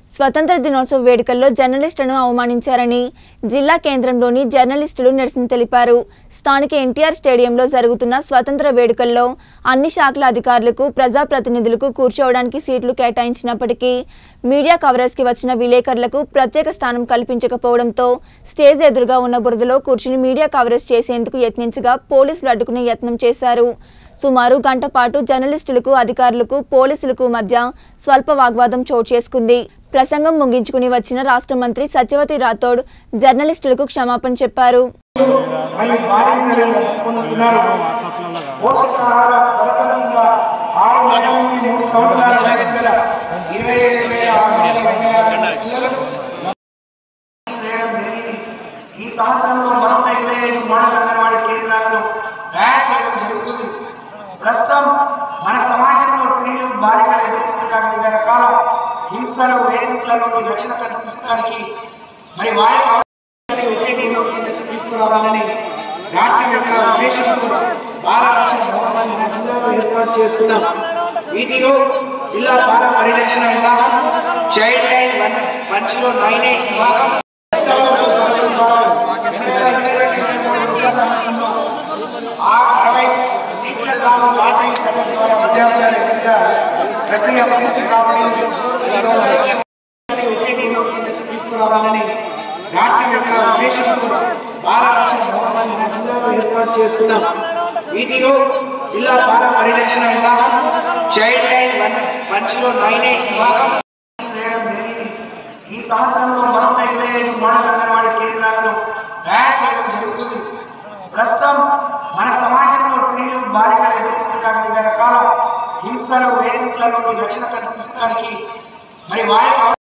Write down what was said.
స్వతంత్ర దినోత్సవ వేడుకల్లో జర్నలిస్టులను అవమానించారని జిల్లా కేంద్రంలోని జర్నలిస్టులు నిరసన తెలిపారు స్థానిక ఎన్టీఆర్ స్టేడియంలో జరుగుతున్న స్వతంత్ర వేడుకల్లో అన్ని శాఖల అధికారులకు ప్రజాప్రతినిధులకు కూర్చోవడానికి సీట్లు కేటాయించినప్పటికీ మీడియా కవరేజ్కి వచ్చిన విలేకరులకు ప్రత్యేక స్థానం కల్పించకపోవడంతో స్టేజ్ ఎదురుగా ఉన్న బురదలో కూర్చుని మీడియా కవరేజ్ చేసేందుకు యత్నించగా పోలీసులు అడ్డుకునే యత్నం చేశారు సుమారు గంట పాటు జర్నలిస్టులకు అధికారులకు పోలీసులకు మధ్య స్వల్ప వాగ్వాదం చోటు చేసుకుంది ప్రసంగం ముగించుకుని వచ్చిన రాష్ట్ర మంత్రి సత్యవతి రాథోడ్ జర్నలిస్టులకు క్షమాపణ చెప్పారు మరి బాధ్యతలను పొందుతున్నారు పోషకాహార పథకం కింద ఆరు నెలల నుండి మూడు సంవత్సరాల వయసు గల ఇరవై ఏడు వేల ఆరు వందల ఇరవై ఆరు పిల్లలకు చేయడం జరిగింది. ఈ సంవత్సరంలో మరొక ఇరవై ఐదు మోడల్ అంగన్వాడీ కేంద్రాలను తయారు చేయడం జరుగుతుంది ప్రస్తుతం మన సమాజంలో స్త్రీలు బాలికలు ఎదుర్కొంటున్న వివిధ రకాల హింసలు వేదికల నుండి రక్షణ కల్పించడానికి మరి వారికి అవసరమైన ఒకే నియమం కిందకు తీసుకురావాలని రాష్ట్ర యొక్క ఉద్దేశంతో బాల రక్షణ భవనాన్ని మన జిల్లాలో ఏర్పాటు చేసుకున్నాం వీటిలో జిల్లా బాల పరిరక్షణ విభాగం child line one one zero nine eight విభాగం ఆ అరవై సీట్ల తాను లాటరీ పద్ధతి ద్వారా విద్యార్థుల ఎంపిక ప్రక్రియ పూర్తి కావడం ఒకే నియమం కిందకు తీసుకురావాలని రాష్ట్ర యొక్క ఉద్దేశంతో బాల రక్షణ భవనాన్ని మన జిల్లాలో ఏర్పాటు చేసుకున్నాం వీటిలో జిల్లా బాల పరిరక్షణ విభాగం child line one one zero nine eight విభాగం చేయడం జరిగింది. ఈ సంవత్సరంలో మరొక ఇరవై ఐదు మోడల్ అంగన్వాడీ కేంద్రాలను తయారు చేయడం జరుగుతుంది ప్రస్తుతం మన సమాజంలో స్త్రీలు బాలికలు ఎదుర్కొంటున్న వివిధ రకాల హింసలు వేదికల నుండి రక్షణ కల్పించడానికి మరి వారికి